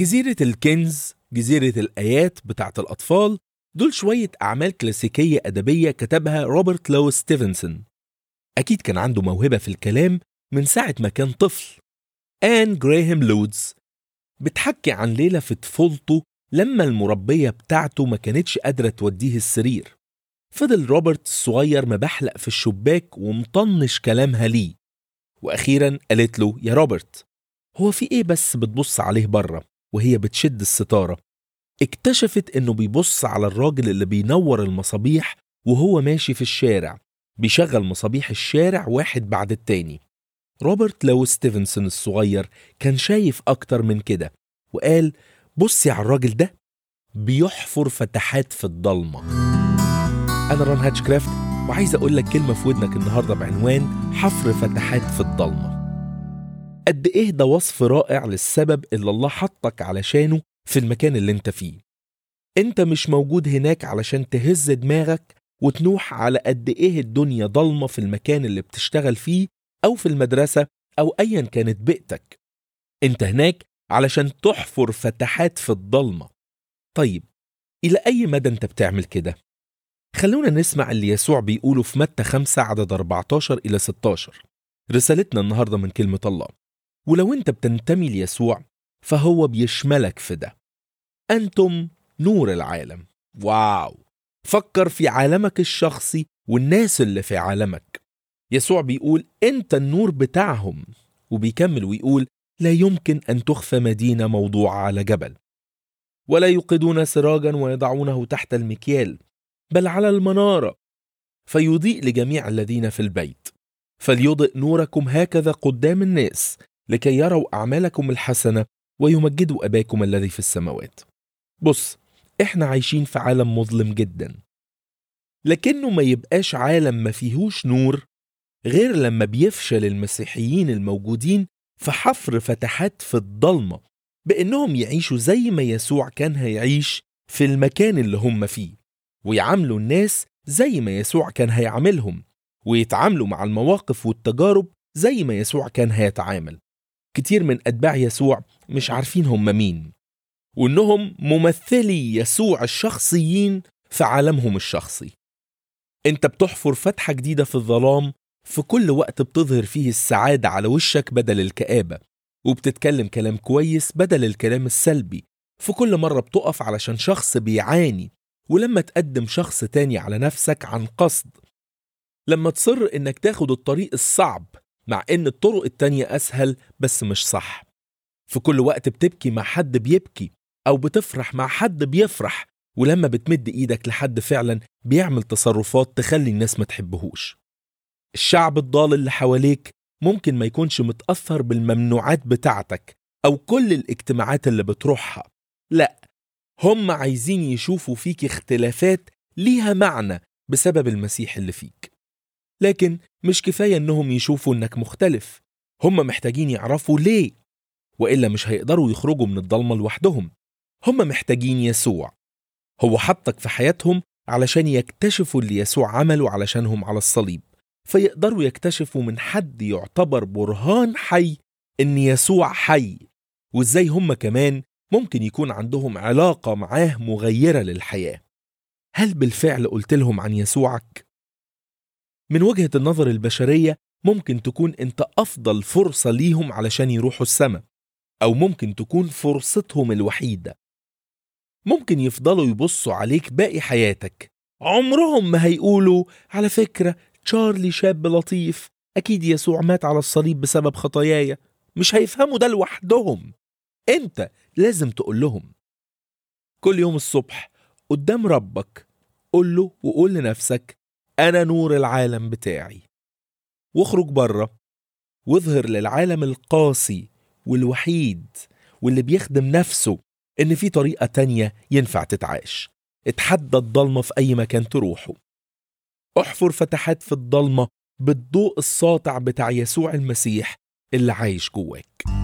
جزيرة الكنز جزيرة الآيات بتاعت الأطفال دول شوية أعمال كلاسيكية أدبية كتبها روبرت لو ستيفنسون أكيد كان عنده موهبة في الكلام من ساعة ما كان طفل آن جراهام لودز بتحكي عن ليلة في طفولته لما المربية بتاعته ما كانتش قادرة توديه السرير فضل روبرت الصغير مبحلق في الشباك ومطنش كلامها ليه وأخيرا قالت له يا روبرت هو في إيه بس بتبص عليه بره وهي بتشد الستارة اكتشفت إنه بيبص على الراجل اللي بينور المصابيح وهو ماشي في الشارع بيشغل مصابيح الشارع واحد بعد التاني روبرت لو ستيفنسون الصغير كان شايف أكتر من كده وقال بصي على الراجل ده بيحفر فتحات في الضلمة أنا ران هاتشكرافت وعايز أقول لك كلمة في ودنك النهاردة بعنوان حفر فتحات في الضلمة قد إيه ده وصف رائع للسبب اللي الله حطك علشانه في المكان اللي انت فيه انت مش موجود هناك علشان تهز دماغك وتنوح على قد ايه الدنيا ضلمه في المكان اللي بتشتغل فيه او في المدرسه او ايا كانت بيئتك انت هناك علشان تحفر فتحات في الضلمه طيب الى اي مدى انت بتعمل كده خلونا نسمع اللي يسوع بيقوله في متى 5 عدد 14 الى 16 رسالتنا النهارده من كلمه الله ولو انت بتنتمي ليسوع فهو بيشملك في ده انتم نور العالم واو فكر في عالمك الشخصي والناس اللي في عالمك يسوع بيقول انت النور بتاعهم وبيكمل ويقول لا يمكن ان تخفى مدينه موضوعه على جبل ولا يوقدون سراجا ويضعونه تحت المكيال بل على المناره فيضيء لجميع الذين في البيت فليضئ نوركم هكذا قدام الناس لكي يروا اعمالكم الحسنه ويمجدوا اباكم الذي في السماوات بص احنا عايشين في عالم مظلم جدا لكنه ما يبقاش عالم ما فيهوش نور غير لما بيفشل المسيحيين الموجودين في حفر فتحات في الضلمه بانهم يعيشوا زي ما يسوع كان هيعيش في المكان اللي هم فيه ويعاملوا الناس زي ما يسوع كان هيعاملهم ويتعاملوا مع المواقف والتجارب زي ما يسوع كان هيتعامل كتير من أتباع يسوع مش عارفين هم مين وإنهم ممثلي يسوع الشخصيين في عالمهم الشخصي أنت بتحفر فتحة جديدة في الظلام في كل وقت بتظهر فيه السعادة على وشك بدل الكآبة وبتتكلم كلام كويس بدل الكلام السلبي في كل مرة بتقف علشان شخص بيعاني ولما تقدم شخص تاني على نفسك عن قصد لما تصر انك تاخد الطريق الصعب مع ان الطرق التانية اسهل بس مش صح في كل وقت بتبكي مع حد بيبكي او بتفرح مع حد بيفرح ولما بتمد ايدك لحد فعلا بيعمل تصرفات تخلي الناس ما تحبهوش الشعب الضال اللي حواليك ممكن ما يكونش متأثر بالممنوعات بتاعتك أو كل الاجتماعات اللي بتروحها لا هم عايزين يشوفوا فيك اختلافات ليها معنى بسبب المسيح اللي فيك لكن مش كفاية انهم يشوفوا انك مختلف هم محتاجين يعرفوا ليه وإلا مش هيقدروا يخرجوا من الضلمة لوحدهم هم محتاجين يسوع هو حطك في حياتهم علشان يكتشفوا اللي يسوع عمله علشانهم على الصليب فيقدروا يكتشفوا من حد يعتبر برهان حي ان يسوع حي وازاي هم كمان ممكن يكون عندهم علاقة معاه مغيرة للحياة هل بالفعل قلت لهم عن يسوعك؟ من وجهة النظر البشرية ممكن تكون انت افضل فرصة ليهم علشان يروحوا السماء او ممكن تكون فرصتهم الوحيدة ممكن يفضلوا يبصوا عليك باقي حياتك عمرهم ما هيقولوا على فكرة تشارلي شاب لطيف أكيد يسوع مات على الصليب بسبب خطاياي مش هيفهموا ده لوحدهم أنت لازم تقول لهم كل يوم الصبح قدام ربك قول له وقول لنفسك أنا نور العالم بتاعي واخرج بره واظهر للعالم القاسي والوحيد واللي بيخدم نفسه إن في طريقة تانية ينفع تتعاش اتحدى الضلمة في أي مكان تروحه احفر فتحات في الضلمة بالضوء الساطع بتاع يسوع المسيح اللي عايش جواك